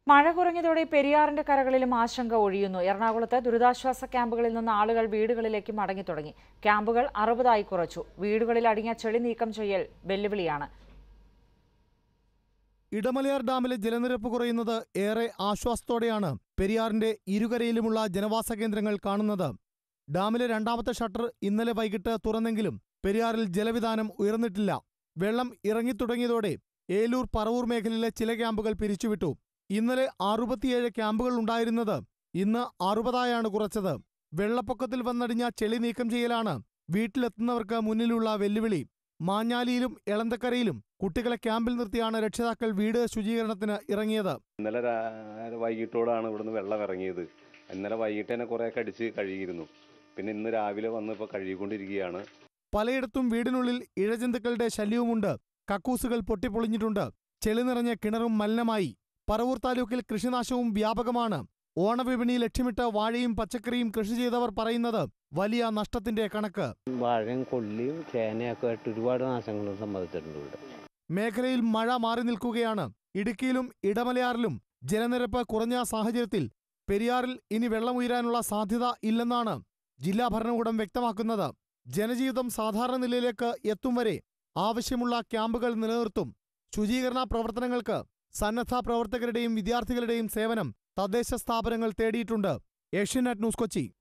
മഴ കുറഞ്ഞതോടെ പെരിയാറിന്റെ കരകളിലും ആശങ്ക ഒഴിയുന്നു എറണാകുളത്ത് ദുരിതാശ്വാസ ക്യാമ്പുകളിൽ നിന്ന് ആളുകൾ വീടുകളിലേക്ക് മടങ്ങി തുടങ്ങി ക്യാമ്പുകൾ അറുപതായി കുറച്ചു വീടുകളിൽ അടിഞ്ഞ ചെളി നീക്കം ചെയ്യൽ വെല്ലുവിളിയാണ് ഇടമലയാർ ഡാമിലെ ജലനിരപ്പ് കുറയുന്നത് ഏറെ ആശ്വാസത്തോടെയാണ് പെരിയാറിന്റെ ഇരുകരയിലുമുള്ള ജനവാസ കേന്ദ്രങ്ങൾ കാണുന്നത് ഡാമിലെ രണ്ടാമത്തെ ഷട്ടർ ഇന്നലെ വൈകിട്ട് തുറന്നെങ്കിലും പെരിയാറിൽ ജലവിധാനം ഉയർന്നിട്ടില്ല വെള്ളം ഇറങ്ങിത്തുടങ്ങിയതോടെ ഏലൂർ പറവൂർ മേഖലയിലെ ചില ക്യാമ്പുകൾ പിരിച്ചുവിട്ടു ഇന്നലെ അറുപത്തിയേഴ് ക്യാമ്പുകൾ ഉണ്ടായിരുന്നത് ഇന്ന് അറുപതായാണ് കുറച്ചത് വെള്ളപ്പൊക്കത്തിൽ വന്നടിഞ്ഞ ചെളി നീക്കം ചെയ്യലാണ് വീട്ടിലെത്തുന്നവർക്ക് മുന്നിലുള്ള വെല്ലുവിളി മാഞ്ഞാലിയിലും എളന്തക്കരയിലും കുട്ടികളെ ക്യാമ്പിൽ നിർത്തിയാണ് രക്ഷിതാക്കൾ വീട് ശുചീകരണത്തിന് ഇറങ്ങിയത് ഇന്നലെ രാ- വൈകിട്ടോടാണ് ഇവിടുന്ന് വെള്ളം ഇറങ്ങിയത് ഇന്നലെ വൈകിട്ട് തന്നെ കുറേയൊക്കെ അടിച്ച് കഴുകിയിരുന്നു പിന്നെ ഇന്ന് രാവിലെ വന്ന് ഇപ്പോൾ കഴുകിക്കൊണ്ടിരിക്കുകയാണ് പലയിടത്തും വീടിനുള്ളിൽ ഇഴജന്തുക്കളുടെ ശല്യവുമുണ്ട് കക്കൂസുകൾ പൊട്ടിപ്പൊളിഞ്ഞിട്ടുണ്ട് ചെളി നിറഞ്ഞ കിണറും മലിനമായി പറവൂർ താലൂക്കിൽ കൃഷിനാശവും വ്യാപകമാണ് ഓണവിപണി ലക്ഷ്യമിട്ട് വാഴയും പച്ചക്കറിയും കൃഷി ചെയ്തവർ പറയുന്നത് വലിയ നഷ്ടത്തിന്റെ കണക്ക് വാഴയും കൊള്ളിയും ചേനയൊക്കെ ആയിട്ട് ഒരുപാട് നാശങ്ങൾ സംഭവിച്ചിട്ടുണ്ട് ഇവിടെ മേഖലയിൽ മഴ മാറി നിൽക്കുകയാണ് ഇടുക്കിയിലും ഇടമലയാറിലും ജലനിരപ്പ് കുറഞ്ഞ സാഹചര്യത്തിൽ പെരിയാറിൽ ഇനി വെള്ളമുയരാനുള്ള സാധ്യത ഇല്ലെന്നാണ് ജില്ലാ ഭരണകൂടം വ്യക്തമാക്കുന്നത് ജനജീവിതം സാധാരണ നിലയിലേക്ക് എത്തും വരെ ആവശ്യമുള്ള ക്യാമ്പുകൾ നിലനിർത്തും ശുചീകരണ പ്രവർത്തനങ്ങൾക്ക് സന്നദ്ധ പ്രവർത്തകരുടെയും വിദ്യാർത്ഥികളുടെയും സേവനം തദ്ദേശ സ്ഥാപനങ്ങൾ തേടിയിട്ടുണ്ട് ഏഷ്യനെറ്റ് ന്യൂസ് കൊച്ചി